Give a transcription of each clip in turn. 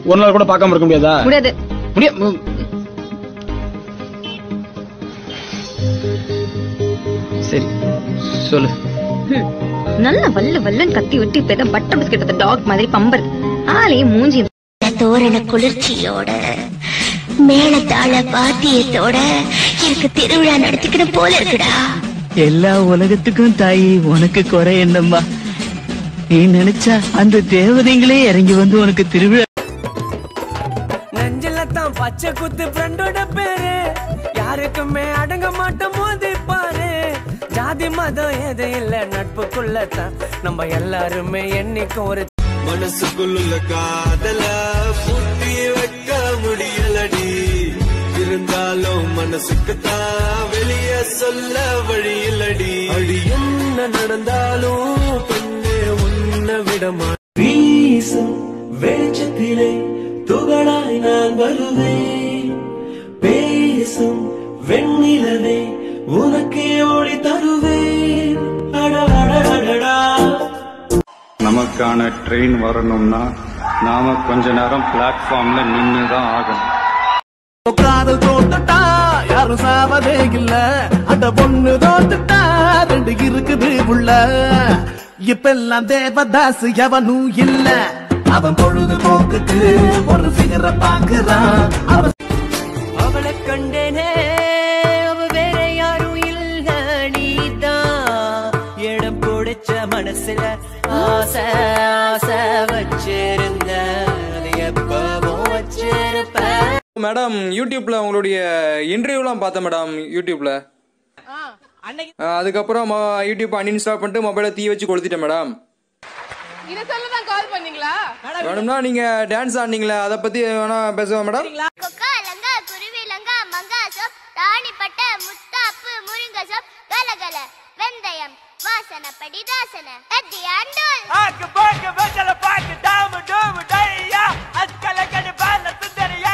ஒரு நாள் கூட பார்க்காம இருக்க முடியாதா முடியாது முடிய ம். சரி சொல்லு ஹம். நல்ல வல்ல வல்லன் கத்தி விட்டு இப்ப ஏதோ பட்டர் பிஸ்கெட் டாக் மாதிரி பம்பர் ஆளே மூஞ்சி தோரண குளிர்ச்சியோட மேளதாள வாத்தியத்தோட எனக்கு திருவிழா நடத்திக்கிட்டு போல இருக்குடா எல்லா உலகத்துக்கும் தாயி உனக்கு குறை என்னம்மா நீ நினைச்சா அந்த தேவதைங்களே இறங்கி வந்து உனக்கு திருவிழா நெஞ்சில தான் பச்சை குத்து ஃப்ரெண்டோட பேரு யாருக்குமே அடங்க மாட்டோம் மோதி பாரு ஜாதி மதம் எது இல்ல நட்புக்குள்ள தான் நம்ம எல்லாருமே என்னைக்கும் ஒரு மனசுக்குள்ள காதல பூட்டி வைக்க முடியலடி இருந்தாலும் மனசுக்கு தான் வெளிய சொல்ல வழி இல்லடி அடி என்ன நடந்தாலும் பெண்ணே உன்னை விடமா வீசும் வெளிச்சத்திலே துகளாய் நான் வருவேன் பேசும் வெண்ணிலவே உனக்கே ஒளி தருவேன் அட அட அடடா நமக்கான ட்ரெயின் வரணும்னா நாம கொஞ்ச நேரம் பிளாட்ஃபார்ம்ல நின்று தான் ஆகணும் காதல் தோத்துட்டா யாரும் சாவதே இல்ல அந்த பொண்ணு தோத்துட்டா ரெண்டு இருக்குது உள்ள இப்பெல்லாம் தேவதாஸ் எவனும் இல்ல அவன் பொழுதுபோக்குக்கு ஒரு ஃபிகரை பாக்குறான் அவன் அவளை கண்டேனே அவ வேற யாரும் இல்ல நீதான் இடம் பிடிச்ச மனசுல ஆசை ஆசை வச்சிருந்த அது எப்பவும் வச்சிருப்பேன் மேடம் யூடியூப்ல உங்களுடைய இன்டர்வியூலாம் பார்த்தேன் மேடம் யூடியூப்ல ஆ, அதுக்கப்புறம் மொ- யூடியூப் அன்இன்ஸ்டால் பண்ணிட்டு மொபைலை தீ வச்சு கொளுத்திட்டேன் மேடம் இத சொல்ல தான் கால் பண்ணீங்களா மேடம்னா நீங்க டான்ஸ் ஆடினீங்களே அதை பத்தி வேணா பேசுவோம் மேடம் கொக்கா லங்கா குருவி லங்கா மங்கா சோப் ராணிப்பட்ட முத்தாப்பு முருங்க சோப் கலகல வெந்தயம் வாசனப்படி தாசன அத்தி ஆண்டோல் ஆக்கு பாக்கு வெத்தல பாக்கு டாமு டோமு டையா அஸ்கல கடி பால சுந்தரியா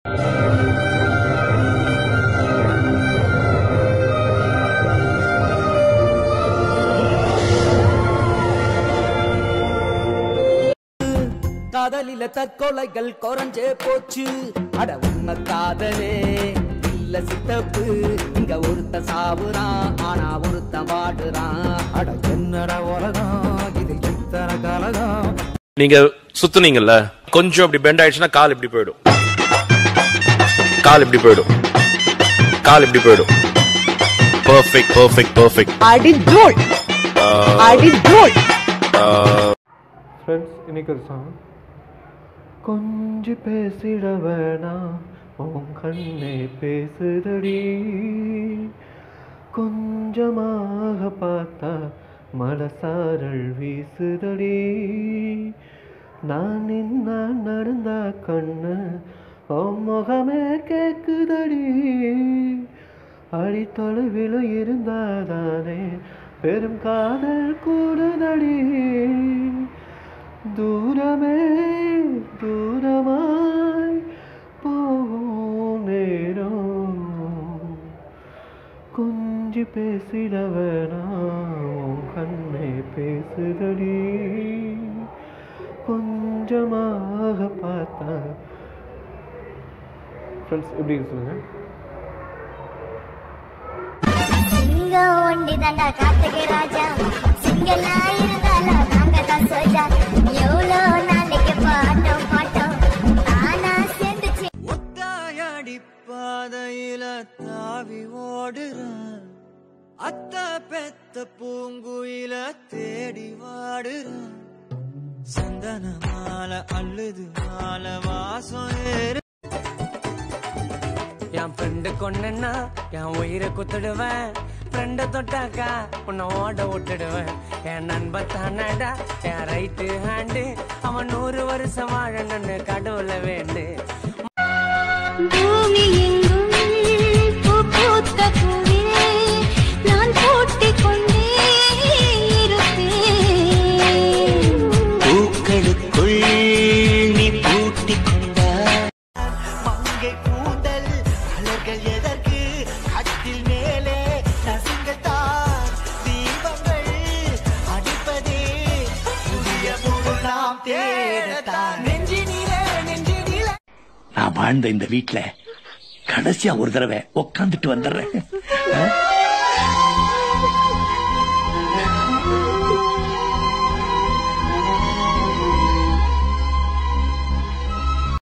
காதலில தற்கொலைகள் குறைஞ்சே போச்சு அட உண்மை காதலே இல்ல சித்தப்பு இங்க ஒருத்த சாவுறான் ஆனா ஒருத்தன் வாடுறான் அட என்னடா உலகம் இது எத்தனை கலகம் நீங்க சுத்துனீங்கல்ல கொஞ்சம் இப்படி பெண்ட் ஆயிடுச்சுன்னா கால் இப்படி போயிடும் கால் இப்படி போயிடும் கால் இப்படி போயிடும் பர்ஃபெக்ட் பர்ஃபெக்ட் பர்ஃபெக்ட் அடி தூள் அடி தூள் ஃப்ரெண்ட்ஸ் இன்னைக்கு ஒரு சாங் கொஞ்சம் பேசிட வேணாம் உன் கண்ணே பேசுதடி கொஞ்சமாக பார்த்தா மலசாரல் வீசுதடி நான் நின்ன நடந்தா கண்ணு உன் முகமே கேக்குதடி அடித்தொலைவில் இருந்தாதானே பெரும் காதல் கூடுதடி தூரமே தூரமாய் போகும் நேரம் கொஞ்சி பேசிட வேணாம் உன் கண்ணே பேசுதடி கொஞ்சமாக பார்த்தா ஃப்ரெண்ட்ஸ் எப்படி இருக்கு சொல்லுங்க சிங்கம் ஒண்டி தாண்டா காத்துக்கு ராஜா சிங்கலா இருந்தாலும் நாங்க தான் சோஜா எவ்வளோ நாளைக்கு பாட்டோம் பாட்டோம் ஆனா சேர்ந்துச்சு ஒத்தாயடி பாதையில தாவி ஓடுறான் அத்த பெத்த பூங்குயில தேடி வாடுறான் சந்தன மாலை அள்ளுது மாலை வாசம் ஏறு என் ஃப்ரெண்டு கொண்டனா என் உயிரை குத்துடுவேன் ஃப்ரெண்ட தொட்டாக்கா உன்னை ஓட விட்டுடுவேன் என் நண்பன் தானடா என் ரைட்டு ஹேண்டு அவன் நூறு வருஷம் வாழணும்னு கடவுளை வேண்டு பூமி எங்கும் பூ பூத்த பூவிலே நான் பூட்டிக் கொண்டே இருப்பேன் பூக்களுக்குள் நீ பூட்டிக் கொண்டா மங்கை கூந்தல் மலர்கள் எதற்கு கட்டில் மேலே நசுங்கள் தான் தீபங்கள் அடிப்பதே புதிய பொருளாம் தேடத்தான் நெஞ்சினிலே நெஞ்சினிலே நான் வாழ்ந்த இந்த வீட்ல கடைசியா ஒரு தடவை உக்காந்துட்டு வந்துடுறேன் ஆ?